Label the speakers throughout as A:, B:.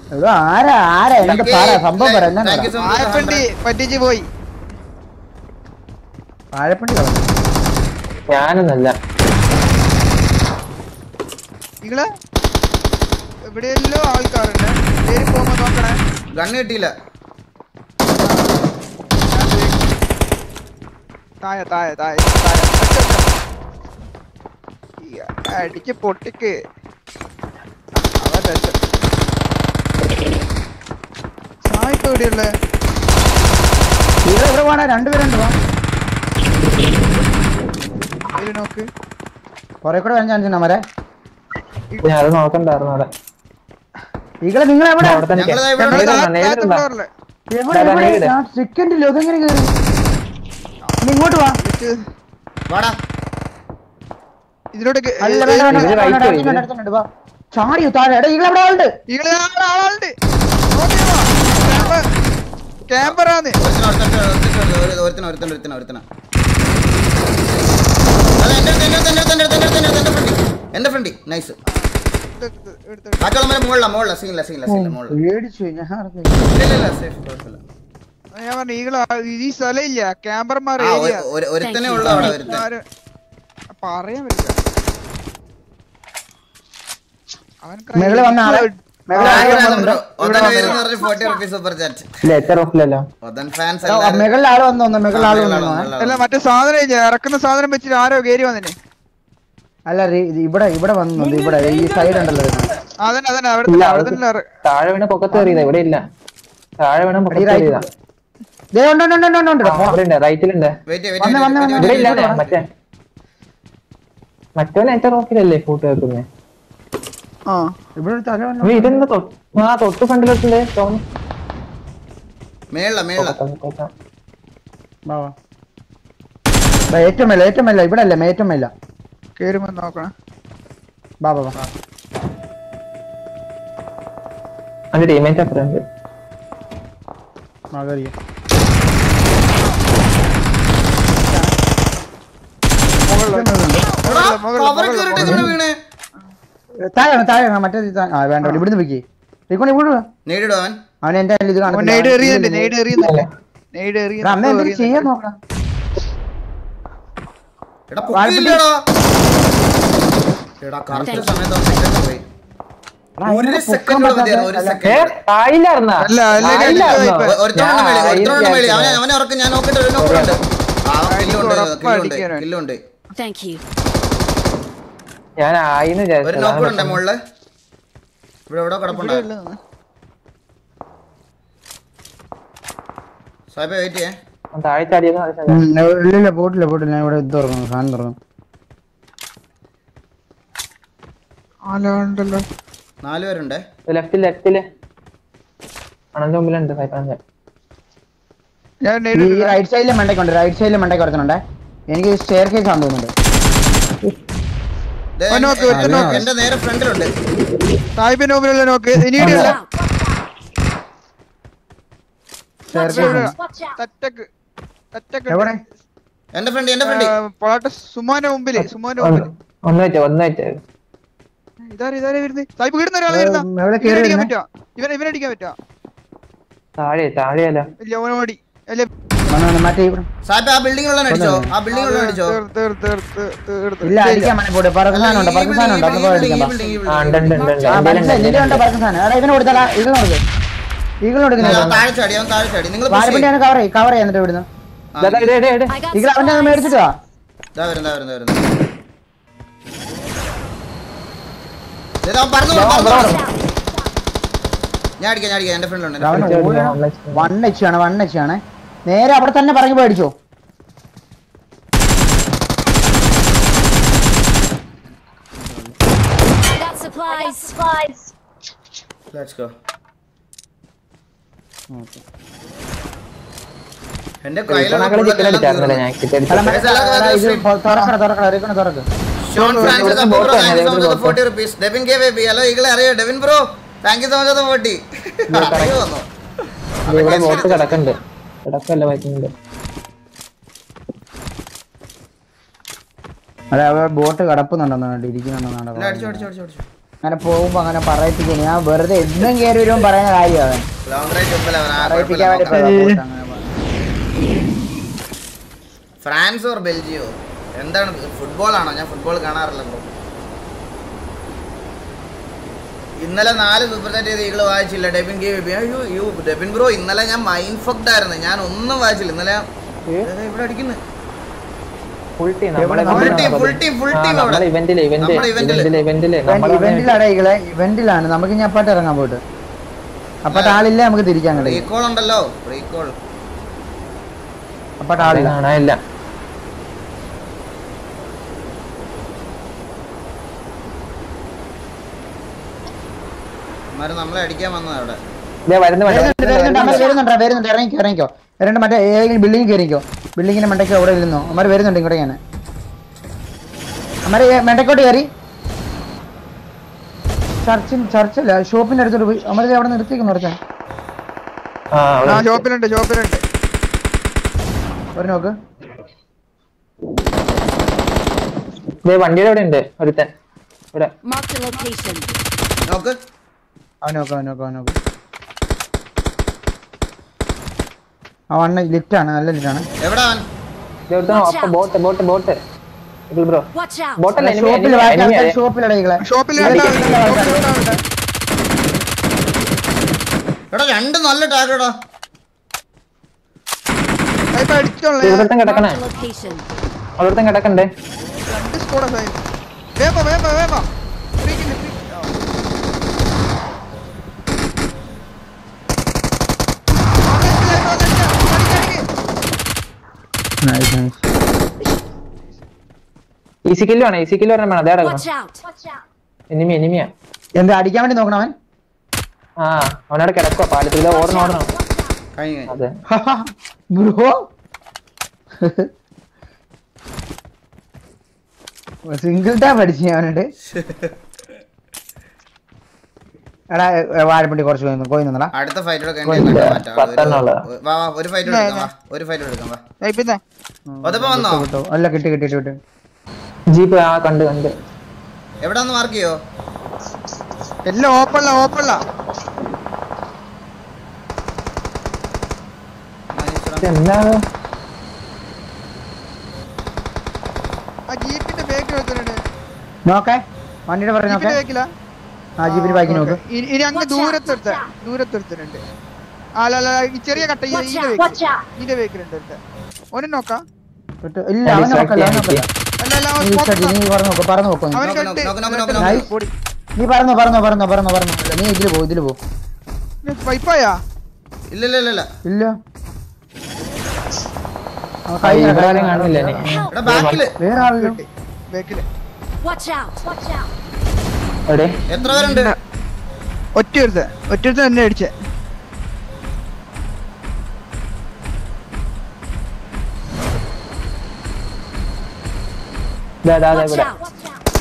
A: എടോ, ആരാ ആരാ എന്നിട്ട് പറ സംഭവം പറ എന്നാ
B: Thank you so much,
C: ആയപ്പണ്ടി പറ്റിച്ച് പോയി
A: വാഴപ്പണ്ടി കളഞ്ഞു
D: ഞാനൊന്നല്ല
C: നിങ്ങള് എവിടെയല്ലോ ആൾക്കാരുണ്ട് പേര് പോകുമ്പോ നോക്കണേ
B: ഗണ്ണ് കിട്ടിയില്ല
C: താഴെ താഴെ താഴെ താഴെ ഈ അടിക്ക് പൊട്ടിക്ക് അവൻ രസം സായിപ്പ് എവിടെയുള്ള
A: ഇവിടെ ഇവിടെ പോണ രണ്ടുപേരുണ്ട് വാ.
C: പേര് നോക്ക്
A: കുറെ കൂടെ വരാൻ ചാൻസ് ഉണ്ടോ മരെ
D: ഞാൻ അത് നോക്കണ്ടായിരുന്നു അവിടെ
A: ഈകളെ നിങ്ങൾ എവിടെ
D: അവിടെ തന്നെ
B: ഞങ്ങളിതാ ഇവിടെ
C: നമ്മള്
D: നേരിടുണ്ടോ?
C: താഴത്തെ
D: നേരിടുണ്ടോ?
C: ഫ്ലോറില്
A: എവിടെ
D: ദാ,
A: എവിടെ
D: നേരിട്.
A: ഞാൻ സെക്കൻഡിൽ അതെങ്ങനെ കയറി നീ ഇങ്ങോട്ട് വാ
C: ഇത്
B: വാടാ
C: ഇതിലോട്ട്
A: അല്ല വേണ്ട വേണ്ട
D: ഇതില്
A: വേണ്ട,
D: right
A: വേണ്ട,
D: പോയി,
A: അടുത്തുണ്ട്,
D: ഇതില്.
A: അടുത്തുണ്ട്, വാ ചാടിയോ താഴെ എടാ ഈകളെ എവിടെ ആളുണ്ട്
C: ഈകള് ആള് ആളുണ്ട് ക്യാമ്പറാന്ന്
B: ഒരുത്തന ഒരുത്തന ഒരുത്തന ഒരുത്തന ഒരുത്തന ഒരുത്തന അല്ല എന്റെ അടുത്ത്, എന്റെ അടുത്ത്, എന്റെ അടുത്ത്, എന്റെ അടുത്ത്, എന്റെ അടുത്ത്, എന്റെ ഫ്രണ്ടി എന്റെ ഫ്രണ്ടി നൈസ് ബാക്കിയുള്ള മുകളില മുകളില സീനില്ല സീനില്ല സീനില്ല മുകളില
A: പേടിച്ചു ഞാൻ അറിഞ്ഞില്ല.
B: ഇല്ല ഇല്ല സേഫ് കുഴപ്പമില്ല
C: ഞാൻ പറഞ്ഞു ഈകള് ഈ സ്ഥലം ഇല്ല ക്യാമ്പർമാർ
B: ആ
C: ഏരിയ
B: ഒരു- ഒരു- ഒരുത്തനെ ഉള്ളു അവിടെ ഒരുത്തൻ
C: ആര് പറയാൻ പറ്റില്ല അവൻ
A: മേളില് വന്ന ആളെ മേളില് ആളെ വന്നിട്ടുണ്ട്.
B: ഒതൻ വരുന്ന പറഞ്ഞ് ഫോർട്ടി റുപ്പീസ് സൂപ്പർ ചാറ്റ്
D: ഇല്ല എത്ര ഓഫിലല്ലോ
B: ഒതൻ ഫാൻസ്
A: എടാ, മുകളിൽ ആള് വന്നു വന്നു മുകളിൽ ആള് വന്നു വന്നു.
C: അല്ല മറ്റേ സാധനം ഇല്ലേ ഇറക്കുന്ന സാധനം വെച്ചിട്ട് ആരോ കയറി വന്നിനെ
A: അല്ല റി- ഇത് ഇവിടെ ഇവിടെ വന്നു ഇത് ഇവിടെ ഈ സൈഡ് ഉണ്ടല്ലോ ഇത്.
C: അതന്നെ അതന്നെ അവിടെ
D: ഇല്ല
C: അവിടെ
D: അത്
C: തന്നെ ഇറ-
D: താഴെ വീണ പൊക്കത്ത് കയറിയതാ ഇവിടെ ഇല്ല താഴെ വീണ
A: ഈ
D: പൊക്കത്ത്
A: right.
D: കയറിയതാ
A: ദേ ഉണ്ട് ഉണ്ട് ഉണ്ട് ഉണ്ട് ഉണ്ട്
D: ആ, അവിടെ ഉണ്ട് റൈറ്റിലുണ്ട്
B: വെയിറ്റ്
A: വന്ന് വന്ന് വന്ന്
D: ഇവിടെ ഇല്ല
A: ഇവിടെ
D: മറ്റേ മറ്റവൻ എത്ര ഓഫിലല്ലേ ഫോട്ടോ വെക്കുന്നത്
A: ആ ഇവിടെ ഒരു തല വന്നു.
D: അപ്പൊ ഇതെന്താ തൊട്ട് ആ തൊട്ട് ഫ്രണ്ടിലോട്ടുണ്ട് തോന്നുന്നു
B: മേളില മേളില
A: വാ, വാ. ദാ, ഏറ്റവും മേല ഏറ്റവും മേല ഇവിടെ അല്ലേ ഏറ്റവും മേല
C: കേറുമ്പോ നോക്കണം
A: ബാ ബാ ബാ
D: അതിന്റെ ടീമേറ്റ് ഫ്രണ്ട്
A: ആ, കേറിക്കോ.
B: കവർ കേറിട്ട് ഇങ്ങനെ വീണ്
A: താഴെയാണ് താഴെയാണ് മറ്റേ ഇത് താ- ആ വേണ്ട വേണ്ട, ഇവിടുന്ന് വെക്കി ഇരിക്കോണ്ട് ഇവിടെ വാ.
B: നേരിടും അവൻ
A: അവൻ എന്റെ കയ്യിൽ ഇത്
C: അവൻ
A: കാണത്തില്ല.
C: നെയ്ഡ് എറിയുന്നുണ്ട്
A: ഇതില്
C: നെയ്ഡ് എറിയുന്നുണ്ട് നെയ്ഡ്
A: എടാ, അമ്മ എന്തെങ്കിലും ചെയ്യാൻ
C: എറിയുന്നുണ്ട്
A: നോക്കണം
B: എടാ പൊക്കിയില്ലടാ എടാ കറക്റ്റ് സമയത്ത് അവൻ സെക്കൻഡ് പോയി
A: എടാ,
B: ഒരു
A: അതിനെ
B: സെക്കൻഡ്
A: പൊക്കാൻ
B: മതിയായിരുന്നു ഒരു
A: പറ്റാത്ത-
D: ഏ
B: സെക്കൻഡ്
D: ആയില്ലായിരുന്നാ
C: അല്ല, അല്ല, ഇല്ല,
D: ആയില്ലായിരുന്നോ?
C: ഇല്ല,
B: ഒരുത്തോണം മേളി
D: ഞാൻ
B: ഒരുത്തോണം മേളി അവനെ
D: ആയില്ലായിരുന്നു.
B: അവനെ ഉറക്കം ഞാൻ നോക്കിട്ട് ഒരു നോക്കുന്നുണ്ട് ആ കില്ലുണ്ട്
C: ഉറപ്പാ
B: കില്ലുണ്ട്
C: അടിക്കാനാണ്.
B: കില്ലുണ്ട്
E: Thank you.
D: ഞാൻ ആയിന്ന്
B: ഒരു
D: വിചാരിച്ചത്
B: നോക്കുന്നുണ്ട് മുകളില് ഇവിടെ എവിടെ കിടപ്പുണ്ട് സാഹിബ് വെയിറ്റ് ചെയ്യേ
D: അവൻ താഴെ ചാടിയെന്ന് മനസ്സിലായി
A: ഉം, ഇല്ല ഇല്ല പോട്ടില്ല പോട്ടില്ല ഞാൻ ഇവിടെ ഇത് തുറന്നു ഫാൻ തുറന്നു
C: ആലുണ്ടല്ലോ
B: നാല് പേരുണ്ടേ
D: ലെഫ്റ്റില് ലെഫ്റ്റില് അണന്റെ മുമ്പിലുണ്ട് സൈപ്പാന്റെ
C: ഞാൻ
A: ഈ
C: നെയ്ഡ്
A: റൈറ്റ് സൈഡിലെ മണ്ടയ്ക്കുണ്ട് റൈറ്റ് സൈഡിലെ മണ്ടയ്ക്ക് ഒരുത്തനുണ്ടേ എനിക്ക് സ്റ്റെയർ കേസ് ആണെന്ന് തോന്നുന്നുണ്ട്
B: ദേ,
C: അവൻ നോക്ക്,
B: എന്റെ-
C: ഒരുത്തൻ നോക്ക്.
B: എന്റെ നേരെ ഫ്രണ്ടിലുണ്ട്
C: സാഹിബിന്റെ മുമ്പിലുള്ള നോക്ക് ഇനിയിടില്ല
A: സ്റ്റെയർ കേസ്
C: തറ്റക്ക് തറ്റക്ക്
A: എവിടെ
B: എന്റെ ഫ്രണ്ട് എന്റെ ഫ്രണ്ട്
C: പൊളാട്ട് സുമാന്റെ മുമ്പില് സുമാന്റെ മുമ്പില്
D: ഒന്ന് വെച്ചോ ഒന്ന് വെച്ചോ
C: ഇതാരെ ഇതാരെ വരുന്നത് സാഹിബ് വീടുന്ന ഒരാൾ വരുന്ന
A: ഏ, എവിടെ കേറി
C: ഇവനടിക്കാൻ
A: വരുന്നെ?
C: പറ്റുമോ ഇവൻ ഇവനടിക്കാൻ പറ്റുമോ
D: താഴെ താഴെയല്ല
C: ഇല്ല ഓടി അല്ലെ
A: വന്ന് വന്ന് മറ്റേ ഇവിടെ.
B: സാഹിബ് ആ ബിൽഡിംഗിലുള്ള അടിച്ചോ ആ ബിൽഡിംഗിലുള്ള അടിച്ചോ
A: ഇല്ല അടിക്കാൻ മണി പോട്ടെ പറക്കുന്ന സാധനം ഉണ്ട് പറക്കുന്ന സാധനം ഉണ്ട് അപ്പൊ പോയി അടിക്കാം ബാ.
D: ആ ഉണ്ട് ഉണ്ട് ഉണ്ട് ഉണ്ട്
A: ആ,
D: എന്തേലും
A: മനസ്സിലായി, നിന്റെ ഉണ്ട് പറക്കുന്ന സാധനം എടാ ഇവന് കൊടുത്താലാ ഇതിന് കൊടുക്ക് ഈഗിൾ കൊടുക്കുന്നില്ല
B: താഴെ ചാടി അവൻ താഴെ ചാടി നിങ്ങൾ
A: വാരപ്പണ്ടി അവന് കവർ ചെയ്യും കവർ ചെയ്യാൻ ഇവിടുന്ന്
D: ഇതാ, ഇതാ, ഇതാ, ഇതാ.
E: I got
A: ഈഗിൾ അവന്റെ അത് മേടിച്ചിട്ട് വാ
B: ഇതാ വരുന്നു വരുന്നു വരുന്നു ഇതാ അവൻ പറഞ്ഞു പറഞ്ഞു ഞാൻ അടിക്കാം ഞാൻ അടിക്കാം എന്റെ ഫ്രണ്ടിലുണ്ട്
A: അവൻ
D: ഇച്ചിരി
A: ഓടണം.
D: one HP.
A: വൺ എച്ച് ആണ് വൺ എച്ച് ആണ് നേരെ അവിടെ തന്നെ പറഞ്ഞു പേടിച്ചോ
E: I got supplies. Supplies.
B: Let's go എന്റെ
D: ഇവനകളെ ചിക്കൻ അടിച്ചായിരുന്നല്ലേ ഞാൻ ചിക്കൻ
A: അല്ല,
D: അടിച്ചത്
A: മറ്റേ- എടാ, ഇത് തുറക്കണ തുറക്കണ ഇരിക്കണ തുറക്ക്
B: ഷോൺ ഫ്രാൻസിസ്
D: ബോട്ട്
B: ബ്രോ
D: തന്നെ,
B: താങ്ക് യു സോ
D: ഇതൊരു
B: മച്ച് ഫോർട്ടി റുപ്പീസ് ഡെവിൻ കെ ബേബി ഹലോ ഈകളെ അറിയോ Devin bro thank you so much forty അറിയോ വന്നു
D: ഇവിടെ ബോട്ട് കിടക്കുന്നുണ്ട് കിടക്കല്ല പറ്റുന്നുണ്ട്
A: അതെ അവ ബോട്ട് കടപ്പുന്നുണ്ടെന്നാണ്
B: ഇല്ല, അടിച്ചോ
A: ഇരിക്കുന്നുണ്ടെന്നാണ്
B: അടിച്ചോ അടിച്ചോ അടിച്ചോ
A: അങ്ങനെ പോകുമ്പോ അങ്ങനെ പറയിപ്പിക്കുന്നു ഞാൻ വെറുതെ എന്നും കയറി വരുമ്പോൾ പറയുന്ന കാര്യമാണ്
B: ലോങ് റേഞ്ച് മുമ്പിൽ അവൻ ആ
A: പറയിപ്പിക്കാൻ വേണ്ടി
B: കുഴപ്പമില്ല
A: പോയതാ, അങ്ങനെ പോയതാ.
B: ഫ്രാൻസ് ഓർ ബെൽജിയോ എന്താണ് ഫുട്ബോൾ ആണോ ഞാൻ ഫുട്ബോൾ കാണാറില്ലല്ലോ ഇന്നലെ നാല് സൂപ്പർ ചാറ്റ് ചെയ്ത് ഈകള് വായിച്ചില്ല ഡെബിൻ ഗെയിം അയ്യോ യു ഡെബിൻ ബ്രോ ഇന്നലെ ഞാൻ മൈൻഡ് ഫക്ഡ് ആയിരുന്നു ഞാൻ ഒന്നും വായിച്ചില്ല ഇന്നലെ ഏതാ ഇവിടെ അടിക്കുന്നത്
D: full team
B: Full team, full team, full team അവിടെ.
D: നമ്മളെ ഇവന്റില് ഇവന്റ്
B: നമ്മളെ event ല്.
D: ഇവന്റില് ഇവന്റില്
A: ഇവന്റ്- ഇവന്റിലാണ് ഈകളെ ഇവന്റിലാണ് നമുക്ക് ഇനി അപ്പാട്ട് ഇറങ്ങാൻ പോയിട്ട് അപ്പാട്ട് ആളില്ല നമുക്ക് തിരിക്കാൻ കഴിയും
B: റീകോൾ ഉണ്ടല്ലോ റീകോൾ
A: അപ്പാട്ട് ആളില്ല
D: കാണാനില്ല
B: അന്നേരം നമ്മളെ അടിക്കാൻ വന്നത് അവിടെ
D: ഇതേ വരുന്ന
A: വരുന്നുണ്ട് വരുന്നുണ്ട് അമ്മ വരുന്നുണ്ട് വരുന്നുണ്ട് ഇറങ്ങിക്കോ ഇറങ്ങിക്കോ വരുന്നുണ്ട് മറ്റേ ഏതെങ്കിലും ബിൽഡിംഗ് കയറിക്കോ ബിൽഡിങ്ങിന്റെ മണ്ടയ്ക്ക് അവിടെ ഇരുന്നോ അമ്മ വരുന്നുണ്ട് ഇങ്ങോട്ട് ഞാൻ അമ്മ മണ്ടക്കോട്ട് കയറി ചർച്ചിൽ ചർച്ചല്ല ഷോപ്പിന്റെ അടുത്തോട്ട് പോയി അമ്മ അവിടെ നിർത്തിക്കുന്നു നിർത്താൻ
D: ആ അവിടെ
C: ആ ഷോപ്പിലുണ്ട് ഷോപ്പിലുണ്ട്
A: ഒരു നോക്ക്
D: ഇതേ വണ്ടിയുടെ അവിടെ ഉണ്ട് ഒരുത്തൻ ഇവിടെ
E: Marked a location.
B: നോക്ക്
A: അവൻ നോക്ക് അവൻ നോക്ക് അവൻ നോക്ക് ആ വണ്ണ ലിഫ്റ്റാണ് നല്ല ലിഫ്റ്റാണ്
B: എവിടെ അവൻ
D: ഇതേ ഒരുത്തൻ ഒപ്പ bot bot bot bro
E: Watch out.
D: ബോട്ടല്ല
A: ഷോപ്പിൽ ബാക്കി ആൾക്കാർ ഷോപ്പിലട ഈകളെ
C: ഷോപ്പിൽ
A: ഇവിടെ
C: രണ്ടാളുണ്ട്,
A: ഇരിക്കുന്ന ആൾക്കാര്.
C: ഷോപ്പിൽ രണ്ടാളുണ്ട്.
B: എടാ രണ്ട് നല്ല ടാഗടാ
C: ആ, ഇപ്പൊ അടിച്ചോളെ
D: ഒരുത്തൻ കിടക്കണേ
E: Marked a location.
D: ഒരുത്തൻ കിടക്കണ്ടേ
C: രണ്ട് സ്കോഡാ സൈഡ് വേപ്പ വേപ്പ വേപ്പ free kill free
A: Nice, nice.
D: Easy kill വേണം ഈസി കില്ല് പറഞ്ഞാൽ വേണം അതേ
E: Watch
D: കിടക്കണം
E: out.
D: എനിമി എനിമിയാ
A: എന്താ അടിക്കാൻ വേണ്ടി നോക്കണം അവൻ
D: ആ അവനവിടെ കിടക്കുക പാലത്തിൽ ഇതാ ഓടണം ഓടണം
B: കഴിഞ്ഞു കഴിഞ്ഞു.
D: അതെ
A: ബ്രോ സിംഗിൾ ടാപ്പ് അടിച്ചു ഞാനുണ്ട് എടാ എ, വാഴപ്പിണ്ടി കുറച്ച് പോയി പോയി നിന്നടാ
B: അടുത്ത ഫൈറ്റോടെ
D: ഇല്ല, പത്തെണ്ണം ഉള്ളതാ.
B: വാ വാ ഒരു ഫൈറ്റ് എടുക്കാം വാ ഒരു ഫൈറ്റ് എടുക്കാം വാ
C: ഇപ്പിന്നെ
B: ഒതപ്പ വന്നോ
A: കിട്ടോ അല്ല കിട്ടി കിട്ടി കിട്ടി
D: ജീപ്പ് ആ കണ്ട് കണ്ട്
B: എവിടെ ഒന്ന് മാർക്ക് ചെയ്യോ
C: എല്ലാം ഓപ്പണില്ല ഓപ്പണില്ല
D: എന്താണ്
C: ആ ജീപ്പിന്റെ ബേക്കിൽ വെച്ചിട്ടുണ്ട്
A: നോക്കേ വണ്ടിയുടെ പറഞ്ഞു
C: ജീപ്പിന്റെ
A: നോക്കേ
C: ബേക്കിലാ
A: ആ ജീപ്പിന് ബാക്കി നോക്ക്
C: ഇനി ഇനി അങ്ങ്
E: Watch out,
C: ദൂരത്തെടുത്ത
E: watch out.
C: ദൂരത്തെടുത്തിട്ടുണ്ട് അല്ല അല്ല അല്ല, ഈ ചെറിയ കട്ട ഈ-
E: Watch
C: ഇതിന്റെ
E: out. Watch
C: ബേക്കിൽ
E: out.
C: ഇതിന്റെ ബേക്കിലുണ്ട് ഒരുത്തൻ. ഓനെ നോക്കാം
A: കിട്ടും. ഇല്ല അവൻ നോക്കല്ല അവൻ നോക്കല്ല
C: അല്ല അല്ല അവൻ
A: നീ
C: spot
A: ഇഷ്ടം, നീ പറഞ്ഞു നോക്ക് പറഞ്ഞു നോക്കോ
C: അവന്
B: നോക്ക്,
C: കെട്ട്
B: നോക്ക്, നോക്ക്, നോക്ക്,
C: കെട്ട്
A: നോക്ക്.
C: പൊടി.
A: നീ പറഞ്ഞോ പറഞ്ഞോ പറഞ്ഞോ പറഞ്ഞോ പറഞ്ഞോ നീ ഇതില് പോ ഇതില് പോ
C: ഇത് പൈപ്പായാ
B: ഇല്ല ഇല്ല ഇല്ല ഇല്ല
A: ഇല്ല അവൻ കൈ
D: ഇവിടെ
A: ഇറക്കാം.
D: ആരും കാണില്ല ഇനി.
B: എടാ ബാക്കില്
A: വേറെ ആളില്ലോ
C: ബേക്കില്
E: Watch out. Watch out.
D: എവിടെ
B: എത്ര പേരുണ്ട്
C: ഒറ്റ ഒരുത്ത ഒറ്റ ഒരുത്ത എന്നെ അടിച്ചേ
D: ഇതാ ഇതാ ഇതാ
E: Watch
D: ഇവിടെ
E: out.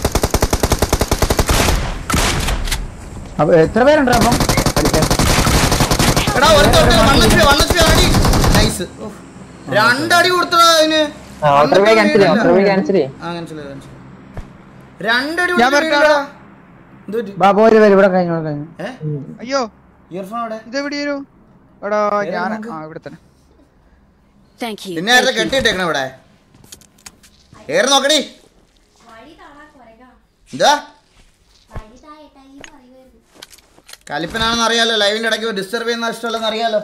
A: അപ്പൊ എത്ര പേരുണ്ട് അപ്പം
D: അടിക്കാൻ
B: എടാ ഒരുത്ത വണ്ണച്ച് വണ്ണച്ച് അടി നൈസ് രണ്ടടി കൊടുത്തടാ അതിന്
D: ആ ഓട്ടർ വേ ക്യാൻസൽ ചെയ്യാം ഓട്ടർ വേ ക്യാൻസൽ ചെയ്യാം
B: ആ cancel ചെയ്തു, cancel ചെയ്തു. രണ്ടടി
C: ഞാൻ
B: കൊടുത്തിട്ട്
C: വരട്ടാ.
B: എന്ത് പറ്റി?
A: ബാബു ഒരു പേര് ഇവിടെ കഴിഞ്ഞു ഇവിടെ കഴിഞ്ഞു
B: ഏ?
C: അയ്യോ
B: ഇയർഫോൺ അവിടെ
C: ഇതെവിടെയൊരു എടാ
B: വേറെ
C: ഞാൻ
B: നോക്ക്.
C: ആ ഇവിടെ തന്നെ
E: Thank you.
B: പിന്നെ ആരുടെ കെട്ടിയിട്ടേക്കണ ഇവിടെ ഏറ് നോക്കടി എന്താ കലിപ്പനാണെന്ന് അറിയാലോ ലൈവിന്റെ ഇടയ്ക്ക് ഡിസ്റ്റർബ് ചെയ്യുന്ന ഇഷ്ടമല്ലെന്ന് അറിയാലോ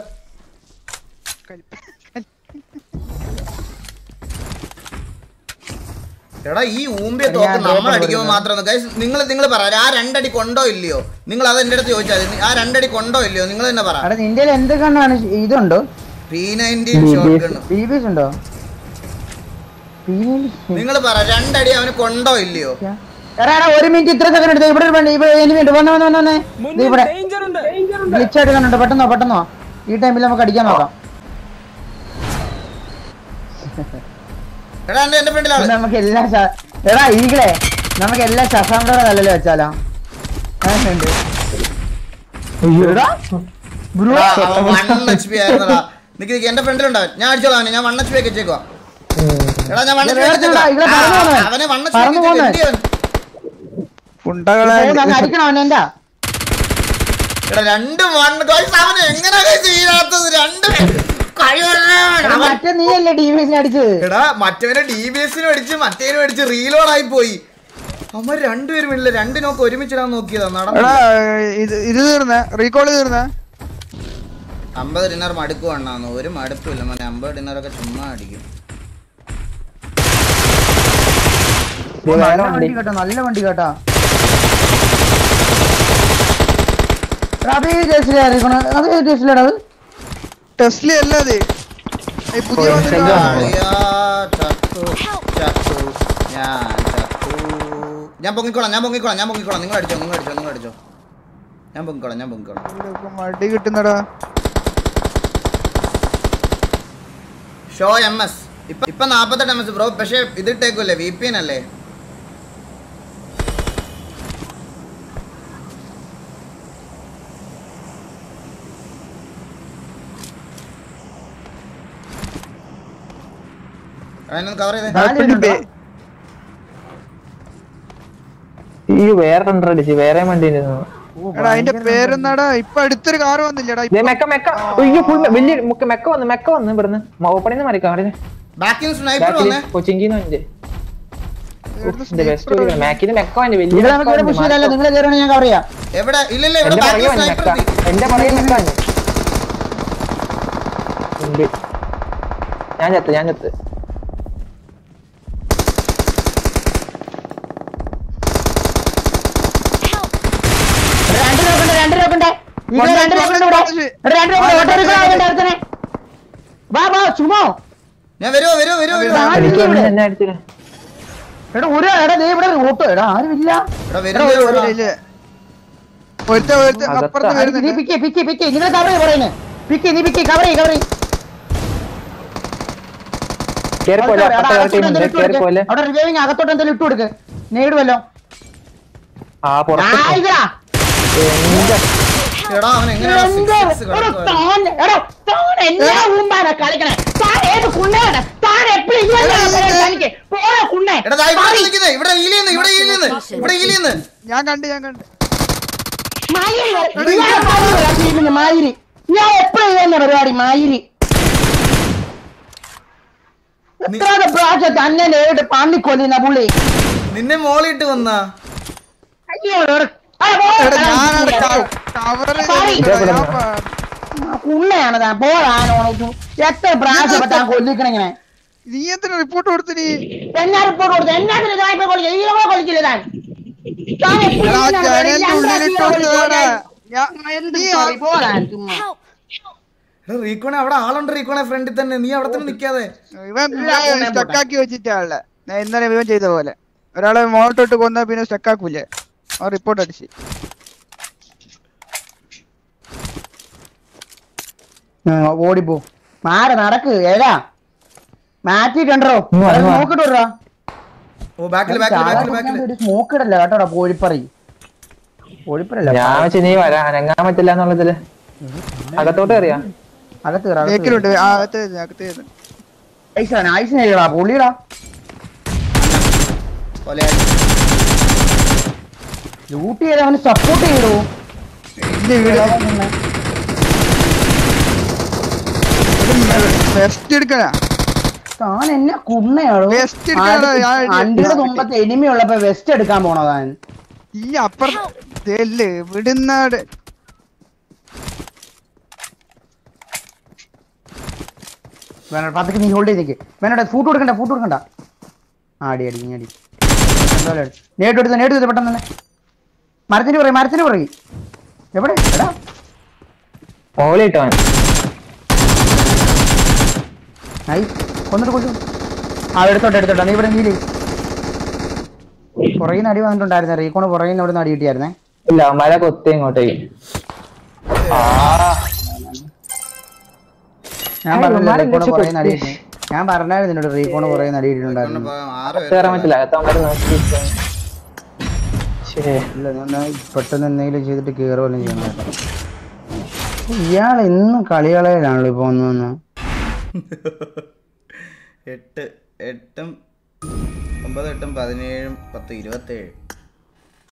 B: എടാ ഈ ഊമ്പിയ തോക്ക്
A: ഞാൻ
B: നമ്മൾ
A: കേട്ടോ
B: അടിക്കുമ്പോൾ മാത്രം നിങ്ങൾ നിങ്ങൾ പറ ആ രണ്ടടി കൊണ്ടോ ഇല്ലയോ നിങ്ങൾ അത് എൻ്റെ അടുത്ത് ചോദിച്ചാൽ മതി. ആ രണ്ടടി കൊണ്ടോ ഇല്ലയോ നിങ്ങൾ തന്നെ പറ
A: അവിടെ ഇന്ത്യയിൽ എന്ത് കണ്ണാണ് ഇതുണ്ടോ
B: P nineteen shotgun
A: B B S ഉണ്ടോ ബി
B: നിങ്ങൾ പറ രണ്ടടി അവന് കൊണ്ടോ ഇല്ലയോ
A: എടാ എടാ, ഒരു മിനിറ്റ് ഇത്ര സെക്കൻഡ് എടുത്ത് ഇവിടെ ഒരു വണ്ടി ഇവിടെ എനിമി ഉണ്ട് വന്ന് വന്ന് വന്ന് വന്നേ ദേ ഇവിടെ ഗ്ലിച്ച് ആയിട്ട് കണ്ടുണ്ട് പെട്ടെന്നോ പെട്ടെന്നോ ഈ ടൈമിൽ നമുക്ക് അടിക്കാൻ നോക്കാം
B: എടാ എന്റെ എന്റെ ഫ്രണ്ടിലാണ്
A: ഇത് നമുക്ക് എല്ലാം ശ- എടാ ഈകളെ നമുക്ക് എല്ലാം ശശാന്തയുടെ തലയിൽ വെച്ചാലോ അങ്ങനെയുണ്ട് എടാ, ബ്രോ.
B: വൺ എച്ച് പി ആയിരുന്നടാ നിക്ക് നിക്ക് എന്റെ ഫ്രണ്ടിലുണ്ടാവൻ ഞാൻ അടിച്ചോളാം അവനെ ഞാൻ വൺ എച്ച് പി ഒക്കെ വെച്ചേക്കുവാ എടാ ഞാൻ വൺ എച്ച് പി
A: ഇവിടെ ഇവിടെ ഇവിടെ പറന്നു പോന്നവൻ.
B: അവനെ വൺ എച്ച്
A: പറന്നു
B: പി
A: പോന്നവൻ.
B: വെച്ചേക്കും
C: ഉണ്ടകളെ
A: അങ്ങ് അടിക്കണം അവനെ എന്താ
B: എടാ രണ്ട് വൺ ഗോയ്സ് അവൻ എങ്ങനെ ചെയ്യാത്തത് രണ്ട് കഴിവുള്ള
A: മറ്റേ നീയല്ലേ ഡി വി എസിനെ അടിച്ചത്
B: എടാ മറ്റവനെ ഡി ബി എസിനും അടിച്ച് മറ്റേനും അടിച്ച് റീലോഡ് ആയി പോയി അവന്മാർ രണ്ടുപേരും ഇല്ല രണ്ട് നോക്ക് ഒരുമിച്ചിടാൻ നോക്കിയതാ
C: എടാ
B: നടന്നു
C: ഇത് ഇത് തീർന്ന റീകോൾ തീർന്ന
B: അമ്പത് ഡിന്നർ മടുക്കും അണ്ണാന്ന് ഒരു മടുപ്പില്ല മോനെ അമ്പത് ഡിന്നറൊക്കെ ചുമ്മാ അടിക്കും
D: ഇത് വേറെ
A: നല്ല
D: വണ്ടി
A: വണ്ടി കേട്ടോ നല്ല വണ്ടി കേട്ടോ റബി ജേസിലെ അറിയിക്കണോ അത് ജേസിലേടാ അത്
C: ടെസ്ല അല്ല അത് ഈ പുതിയ
D: ഓ,
C: വന്നിട്ടുള്ള
D: ശരിയാ.
B: അളിയാ, ചത്തു, ചത്തു, ഞാൻ ചത്തു. ഞാൻ പൊങ്ങിക്കോളാം ഞാൻ പൊങ്ങിക്കോളാം ഞാൻ പൊങ്ങിക്കോളാം നിങ്ങൾ അടിച്ചോ നിങ്ങൾ അടിച്ചോ നിങ്ങൾ അടിച്ചോ ഞാൻ പൊങ്ങിക്കോളാം ഞാൻ പൊങ്ങിക്കോളാം
C: ഇവിടെയൊക്കെ മടി കിട്ടുന്നടാ
B: ഷോ എം എസ് ഇപ്പൊ ഇപ്പൊ നാപ്പത്തെട്ട് എം എസ് ബ്രോ പക്ഷെ ഇത് ഇട്ടേക്കുമല്ലേ വി പി എൻ അല്ലേ അതിനൊന്ന് കവർ ചെയ്തേ
A: നാല് പേരുണ്ടോ?
D: ഈ വേറെ രണ്ടര അടിച്ച് വേറെ വണ്ടി ഉണ്ടായിരുന്നു.
A: ഓ,
C: എടാ അതിന്റെ
A: ഭയങ്കര
C: പേരെന്നാടാ ഇപ്പൊ അടുത്തൊരു കാറ് വന്നില്ലടാ
D: ദേ മെക്ക മെക്ക അയ്യോ ഫുൾ വലിയ മുക്ക മെക്ക വന്ന് മെക്ക വന്ന് ഇവിടുന്ന് ഓപ്പണിന്ന് മറിക്കാം അവിടെ
B: ബാക്കിൽ സ്നൈപ്പർ
D: ബാക്കിൽ
B: വന്നേ
D: കൊച്ചിങ്കിന്ന് വന്നിട്ട് ബെസ്റ്റ് മാക്കിന് മെക്ക വണ്ടി വലിയ
A: ഇവിടെ
D: മെക്ക
A: നമുക്ക്
D: വണ്ടി.
A: പുഷ് ചെയ്തല്ലോ നിങ്ങൾ കയറണേ ഞാൻ കവർ ചെയ്യാം
B: എവിടെ ഇല്ലില്ല ഇവിടെ
D: എന്റെ
B: ബാക്കിൽ
D: പുറകെ വന്ന്
B: സ്നൈപ്പർ
D: മെക്ക
B: എത്തി
D: എന്റെ പുറകെ മെക്ക വന്ന് ഉണ്ട് ഞാൻ ചത്ത് ഞാൻ ചത്ത്
A: രണ്ട് നോക്കണ്ട രണ്ട് നോക്കണ്ടേ ഇവിടെ രണ്ട് നോക്കണ്ട ഇവിടെ ഇവിടെ രണ്ട് നോക്കണ്ട ഓട്ടോ റിക്ഷ ആവണ്ട അടുത്തനെ വാ വാ ചുമോ
B: ഞാൻ വരുവോ വരുവോ വരുവോ വരുവോ
A: ആ,
D: എനിക്ക്
A: ഇവിടെ.
D: എന്നെ അടിച്ചില്ല
A: എടാ ഒരു എടാ ദേ ഇവിടെ ഓട്ടോ എടാ ആരുമില്ല
B: എടാ വരുവോ വരുവോ
C: ഇല്ല ഒരുത്ത ഒരുത്ത
D: അകത്താ.
C: അപ്പുറത്ത്
A: നീ
C: വരുന്നുണ്ട്
A: പിക്ക് പിക്ക് പിക്ക് നിങ്ങൾ കവർ ചെയ്യ പറയുന്നത് പിക്ക് നീ പിക്ക് കവർ ചെയ്യ കവർ ചെയ്യ
D: കേറി പോലെ അപ്പുറത്തെ ടീം ഉണ്ട് കേറി പോലെ
A: അവിടെ റിവൈവിങ് അകത്തോട്ട് എന്തെങ്കിലും ഇട്ട് കൊടുക്ക് നേടുവല്ലോ
D: ആ പുറത്ത്
A: ആയിരാ
B: എടാ അവൻ എങ്ങനെയാ
A: എന്റെ
B: സിക്സ് സിക്സ്
A: എടാ,
B: കളിക്കുക
A: താൻ എടാ, താൻ എന്നാ ഊമ്പാനാ കളിക്കണേ? താൻ ഏത് കുണ്ണയാണ്? താൻ എപ്പഴും ഇങ്ങനെയാണോ പറയുന്നത് തനിക്ക്? പോടാ കുണ്ണേ.
B: എടാ ദാ ഇവിടെ
A: മാറി.
B: നിൽക്കുന്നേ ഇവിടെ ഈലിന്ന് ഇവിടെ ഈലിന്ന് ഇവിടെ ഈലിന്ന്
C: ഞാൻ കണ്ട് ഞാൻ കണ്ട്
A: മായിരി വരെ. ഇയാളെ മായിരി വരെ, ആ ടീമിന് മായിരി. ഞാൻ എപ്പഴും ഇത് തന്നെ പരിപാടി മായിരി എത്ര പ്രാവശ്യം തന്നെ നേരിട്ട് പന്നിക്കൊല്ലുന്ന പുള്ളി
B: നിന്നെ മോളിട്ട് വന്നാ
A: അയ്യോ എടാ, ആ, പോ.
C: എടാ ഞാനാണ്
A: എടാ,
C: കവർ
A: Sorry.
C: ഞാൻ
A: ആ കുണ്ണയാണ് താൻ പോടാനോ എത്ര പ്രാവശ്യം താൻ കൊല്ലിക്കണിങ്ങനെ
C: നീ എന്തിനാ റിപ്പോർട്ട് കൊടുത്ത് നീ
A: എന്നാ റിപ്പോർട്ട് കൊടുത്തു എന്നാത്തിന് ഇതാ ഇപ്പൊ കൊല്ലിച്ചത്? ഈ കൂടെ കൊല്ലിച്ചില്ലേ താൻ? താൻ എപ്പോഴും
C: എടാ,
A: ഇങ്ങനെയാണ്
C: ജനലിന്റെ
A: പറയുന്നത്.
C: ഉള്ളിലിട്ട്
A: ഞാൻ
C: കൊടുത്തതാടാ. ഞാൻ-
A: എന്ത്
C: നീ
A: sorry, പോടാ ചുമ്മാ.
B: എടാ റീക്കോണെ അവിടെ ആളുണ്ട് റീക്കോണെ ഫ്രണ്ടിൽ തന്നെ നീ അവിടെ തന്നെ നിക്കാതെ
C: ഇവൻ സ്റ്റക്കാക്കി വെച്ചിട്ടാളെ ഞാൻ ഇന്നലെ ഇവൻ ചെയ്ത പോലെ ഒരാളെ മോട്ടോട്ട് കൊന്നാ പിന്നെ സ്റ്റക്കാക്കൂലേ ആ റിപ്പോർട്ട് അടിച്ച്
A: ആ, ഓടിപ്പോ മാറി നടക്ക് ഏതാ മാറ്റിട്ടുണ്ടോ
D: ഇങ്ങ് വാ, ഇങ്ങ് വാ.
A: നോക്കിട്ട് വിടറാ
B: ഓ ബാക്കിൽ ബാക്കിൽ ബാക്കിൽ ബാക്കിൽ
A: ഒരു സ്മോക്ക് ഇടല്ല കേട്ടോടാ കോഴിപ്പറി കോഴിപ്പറല്ല
D: ഞാൻ വെച്ച് നീ വരാ അനങ്ങാൻ പറ്റില്ല എന്നുള്ളതില് അകത്തോട്ട് കയറിയാ
A: അകത്ത് കയറാ, അകത്ത്
C: ബേക്കിലുണ്ട് ആ, അകത്ത് ഇരുന്ന്, അകത്ത് ഇരുന്ന്.
A: ഐസാണ് ഐസിനാ പുള്ളിടാ ലൂട്ട് ചെയ്ത് അവന് സപ്പോർട്ട് ചെയ്തു
C: ഇന്റെ വീട് വെസ്റ്റ് എടുക്കണ
A: താൻ എന്നെ കുണ്ണയാണോ
C: Vest എടുക്കാനാ ഞാൻ
A: അണ്ടിയുടെ മുമ്പത്തെ എനിമി ഉള്ളപ്പോ വെസ്റ്റ് എടുക്കാൻ പോണോ താൻ
C: ഈ അപ്പുറത്ത് വിടുന്നാട്
A: വേണ്ട പതുക്കെ നീ ഹോൾഡ് ചെയ്തേക്ക് വേണ്ട ഫൂട്ട് കൊടുക്കണ്ട ഫൂട്ട് കൊടുക്കണ്ട ആ, അടി അടി നീ അടി എന്തായാലും അടി. നേരിട്ട് എടുത്ത് നേരിട്ട് എടുത്ത് പെട്ടെന്ന് തന്നെ മരത്തിന് പുറകെ മരത്തിന് പുറകെ എവിടെ എടാ
D: മോളിട്ടവൻ
A: ഐ കൊന്നിട്ട് കൊല്ലു ആ എടുത്തോട്ടെ എടുത്തോട്ടെ നീ ഇവിടെ നീല് പുറകിൽ നിന്ന് അടി വന്നിട്ടുണ്ടായിരുന്നു റീക്കോണ് പുറകിൽ നിന്ന് ഇവിടെ നിന്ന് അടി കിട്ടിയായിരുന്നേ
D: ഇല്ല മല കൊത്തി ഇങ്ങോട്ടേക്ക് ആ
A: ഞാൻ
D: ആ,
A: പറഞ്ഞില്ല
D: ഇവന്മാരെ
A: റീക്കോണ്
D: ലക്ഷ്യം
A: പുറകിൽ നിന്ന് അടി
D: കൊത്തി.
A: കിട്ടി ഞാൻ പറഞ്ഞായിരുന്നു നിന്നോട് റീക്കോണ് പുറകിൽ നിന്ന് അടി കിട്ടിയിട്ടുണ്ടായിരുന്നു
B: ആറ്
D: കയറാൻ പറ്റില്ല അകത്താൻ നോക്കി ശരി
A: ഇല്ല ഞാൻ പെട്ടെന്ന് എന്തെങ്കിലും ചെയ്തിട്ട് കയറുമല്ലോ ചെയ്യണം കേട്ടോ. ഇയാൾ എന്നും കളികളയിലാണല്ലോ ഇപ്പൊ ഒന്ന് വന്ന്
B: എട്ട് എട്ടും ഒമ്പത് എട്ടും പതിനേഴും പത്ത് ഇരുപത്തേഴ്